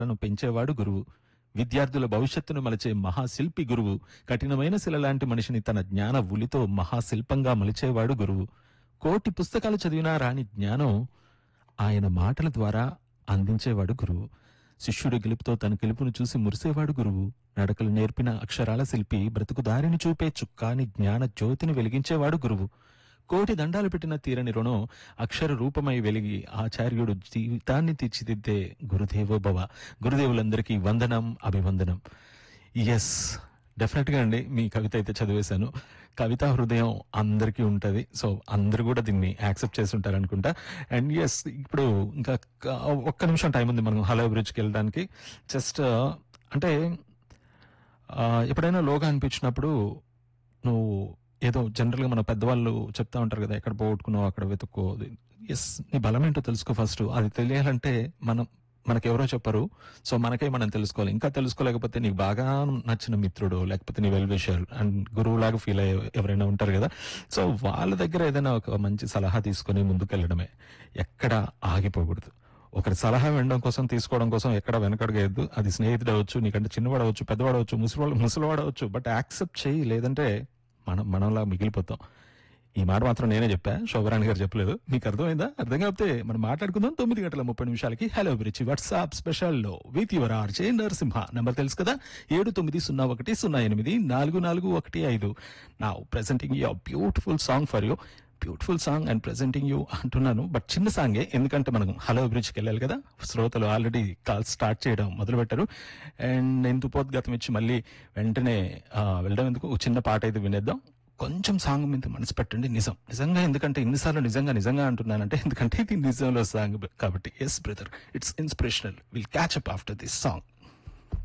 ను పెంచేవాడు గురువు విద్యార్థుల భవిష్యత్తును మలిచే మహాశిల్పి గురువు కఠినమైన శిల లాంటి మనిషిని తన జ్ఞాన ఉలితో మహాశిల్పంగా మలిచేవాడు గురువు కోటి పుస్తకాలు చదివినా రాని జ్ఞానం ఆయన మాటల ద్వారా అందించేవాడు గురువు శిష్యుడి గెలుపుతో తన గెలుపును చూసి మురిసేవాడు గురువు నడకలు నేర్పిన అక్షరాల శిల్పి బ్రతుకు దారిని చూపే చుక్కాని జ్ఞాన జ్యోతిని వెలిగించేవాడు గురువు కోటి దండాలు పెట్టిన తీరని రుణం అక్షర రూపమై వెలిగి ఆచార్యుడు జీవితాన్ని తీర్చిదిద్దే గురుదేవో భవ గురుదేవులందరికీ వందనం అభివందనం ఎస్ డెఫినెట్ గా అండి మీ కవిత అయితే చదివేశాను కవితా హృదయం అందరికీ ఉంటది సో అందరూ కూడా దీన్ని యాక్సెప్ట్ చేసి ఉంటారు అనుకుంటా అండ్ ఎస్ ఇప్పుడు ఇంకా క- ఒక్క నిమిషం టైం ఉంది మనం హలో బ్రిడ్జ్కి వెళ్ళడానికి జస్ట్ అంటే ఆ, ఎప్పుడైనా లోగా అనిపించినప్పుడు నువ్వు ఏదో జనరల్గా మన పెద్దవాళ్ళు చెప్తా ఉంటారు కదా ఎక్కడ పోగొట్టుకున్నావు అక్కడ వెతుక్కో ఎస్ నీ బలం ఏంటో తెలుసుకో ఫస్ట్ అది తెలియాలంటే మనం మనకెవరో చెప్పరు సో మనకే మనం తెలుసుకోవాలి ఇంకా తెలుసుకోలేకపోతే నీకు బాగా నచ్చిన మిత్రుడు లేకపోతే నీ వెల్ విషర్ అండ్ గురువు లాగా ఫీల్ అయ్యే ఎవరైనా ఉంటారు కదా సో వాళ్ళ దగ్గర ఏదైనా ఒక మంచి సలహా తీసుకొని ముందుకెళ్ళడమే ఎక్కడ ఆగిపోకూడదు ఒకరి సలహా వినడం కోసం తీసుకోవడం కోసం ఎక్కడ వెనకడగేయద్దు అది స్నేహితుడు అవ్వచ్చు నీకంటే చిన్నవాడవచ్చు పెద్దవాడవచ్చు ముసలివాడు ముసలివాడవచ్చు బట్ యాక్సెప్ట్ చేయి లేదంటే మనం మనంలా మిగిలిపోతాం ఈ మాట మాత్రం నేనే చెప్పా శోభరాణి గారు చెప్పలేదు మీకు అర్థమైందా అర్థం కాకపోతే మనం మాట్లాడుకుందాం తొమ్మిది గంటల ముప్పై నిమిషాలకి హలో బ్రిచి వాట్సాప్ స్పెషల్లో with your RJ Narasimha number తెలుసు కదా ఏడు తొమ్మిది సున్నా ఒకటి సున్నా ఎనిమిది నాలుగు నాలుగు ఒకటి ఐదు నా presenting you beautiful song for you beautiful song and presenting you అంటున్నాను బట్ చిన్న సాంగే ఎందుకంటే మనం హలో బ్రిడ్జ్కి వెళ్ళాలి కదా శ్రోతలు ఆల్రెడీ కాల్ స్టార్ట్ చేయడం మొదలు పెట్టారు అండ్ ఎందుపోద్గతం ఇచ్చి మళ్ళీ వెంటనే ఆ, వెళ్ళడం ఎందుకు ఒక చిన్న పాట అయితే వినేద్దాం కొంచెం సాంగ్ మీద మనసు పెట్టండి నిజం నిజంగా ఎందుకంటే ఇన్నిసార్లు నిజంగా నిజంగా అంటున్నానంటే ఎందుకంటే ఇది నిజంలో సాంగ్ కాబట్టి yes brother it's inspirational will catch up after this song